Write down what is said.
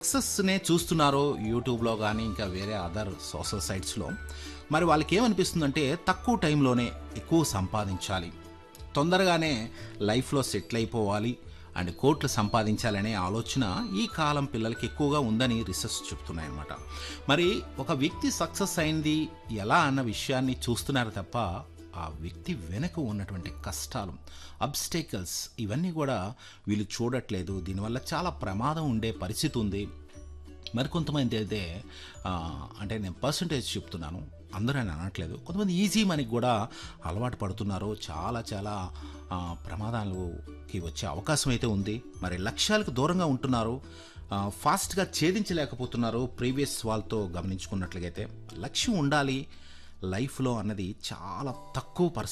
సక్సెస్నే చూస్తున్నారో యూట్యూబ్లో కానీ ఇంకా వేరే అదర్ సోషల్ సైట్స్లో మరి వాళ్ళకి ఏమనిపిస్తుందంటే తక్కువ టైంలోనే ఎక్కువ సంపాదించాలి తొందరగానే లైఫ్లో సెటిల్ అయిపోవాలి అండ్ కోట్లు సంపాదించాలనే ఆలోచన ఈ కాలం పిల్లలకి ఎక్కువగా ఉందని రీసెర్చ్ చెప్తున్నాయన్నమాట మరి ఒక వ్యక్తి సక్సెస్ అయింది ఎలా అన్న విషయాన్ని చూస్తున్నారు తప్ప ఆ వ్యక్తి వెనక ఉన్నటువంటి కష్టాలు అబ్స్టేకల్స్ ఇవన్నీ కూడా వీళ్ళు చూడట్లేదు దీనివల్ల చాలా ప్రమాదం ఉండే పరిస్థితి ఉంది మరికొంతమంది అయితే ఆ, అంటే నేను పర్సంటేజ్ చెప్తున్నాను అందరూ అని అనట్లేదు కొంతమంది ఈజీ మనకి కూడా అలవాటు పడుతున్నారు చాలా చాలా ఆ, ప్రమాదాలకి వచ్చే అవకాశం అయితే ఉంది మరి లక్ష్యాలకు దూరంగా ఉంటున్నారు ఆ, ఫాస్ట్గా ఛేదించలేకపోతున్నారు ప్రీవియస్ వాళ్ళతో గమనించుకున్నట్లయితే లక్ష్యం ఉండాలి లైఫ్లో అన్నది చాలా తక్కువ పర్సెంట్